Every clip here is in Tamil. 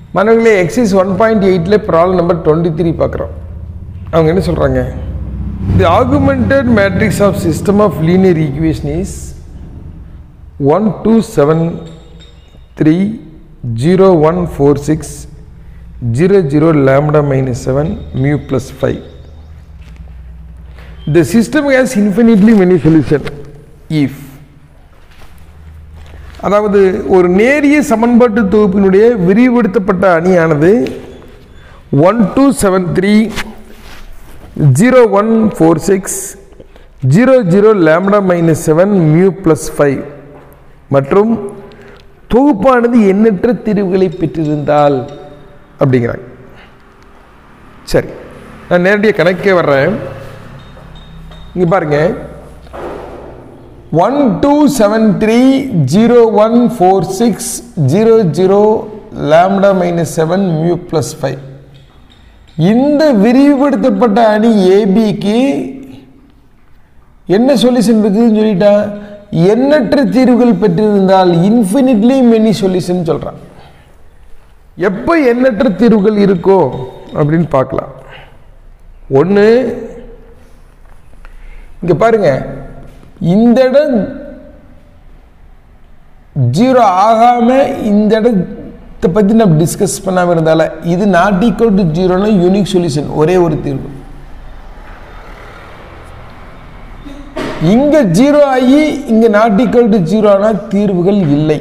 மாணவர்களே எக்ஸைஸ் ஒன் பாயிண்ட் எயிட்டில் ப்ராப்ளம் நம்பர் டுவெண்ட்டி த்ரீ பார்க்குறோம் அவங்க என்ன சொல்கிறாங்க the augmented matrix of system of linear equation is one two seven three zero one four six zero zero lambda minus seven mu plus five the system has infinitely many solution if அதாவது ஒரு நேரிய சமன்பாட்டு தொகுப்பினுடைய விரிவுபடுத்தப்பட்ட அணியானது one two seven three zero one four six zero zero lambda minus seven mu plus five மற்றும் தொகுப்பானது எண்ணற்ற தீர்வுகளை பெற்றிருந்தால் அப்படிங்கிறாங்க சரி நான் நேரடியாக கணக்கே வர்றேன் இங்கே பாருங்கள் one two seven three zero one four six zero zero lambda minus seven mu plus five இந்த விரிவுபடுத்தப்பட்ட அணி ஏபிக்கு என்ன சொல்யூஷன் இருக்குதுன்னு சொல்லிட்டா எண்ணற்ற தீர்வுகள் பெற்றிருந்தால் இன்ஃபினிட்லி மெனி சொல்யூஷன் சொல்கிறான் எப்போ எண்ணற்ற தீர்வுகள் இருக்கோ அப்படின்னு பார்க்கலாம் ஒன்று இங்கே பாருங்க இந்த இடம் ஜீரோ ஆகாமல் இந்த இடத்தை பற்றி நம்ம டிஸ்கஸ் பண்ணாமல் இருந்தால இது நாட் ஈக்குவல் டு ஜீரோனா யூனிக் சொல்யூஷன் ஒரே ஒரு தீர்வு இங்கே ஜீரோ ஆகி இங்கே நாட் ஈக்குவல் டு ஜீரோ ஆனால் தீர்வுகள் இல்லை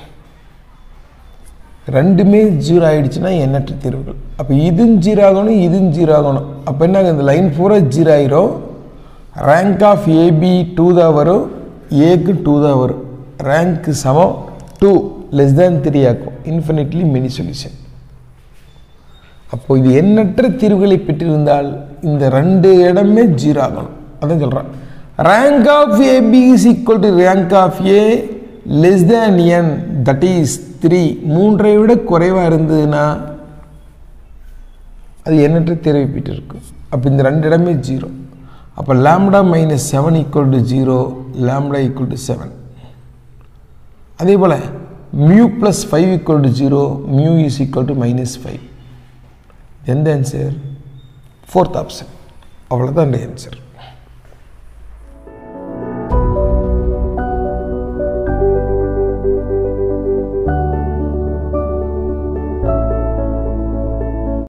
ரெண்டுமே ஜீரோ ஆயிடுச்சுன்னா எண்ணற்ற தீர்வுகள் அப்போ இதுவும் ஜீரோ ஆகணும் இதுவும் ஜீரோ ஆகணும் அப்போ என்ன இந்த லைன் பூரா ஜீரோ ஆயிரும் ரேங்க் ஆஃப் ஏபி டூ தான் வரும் ஏக்கு டூ தான் வரும் ரேங்க்கு சமம் டூ லெஸ் தேன் த்ரீ ஆக்கும் இன்ஃபினிட்லி மெனி சொல்யூஷன் அப்போ இது எண்ணற்ற தீர்வுகளை பெற்றிருந்தால் இந்த ரெண்டு இடமே ஜீரோ ஆகணும் அதான் சொல்கிறான் rank of AB is equal to rank of A less than n that is three மூன்றை விட குறைவாக இருந்ததுன்னா அது எண்ணற்ற தீர்வை பெற்றிருக்கும் அப்போ இந்த ரெண்டு இடமே ஜீரோ அப்போ lambda minus seven equal to zero lambda equal to seven அதே போல் mu plus five equal to zero mu is equal to minus five எந்த ஆன்சர் ஃபோர்த் ஆப்ஷன் அவ்வளோதான் அந்த ஆன்சர்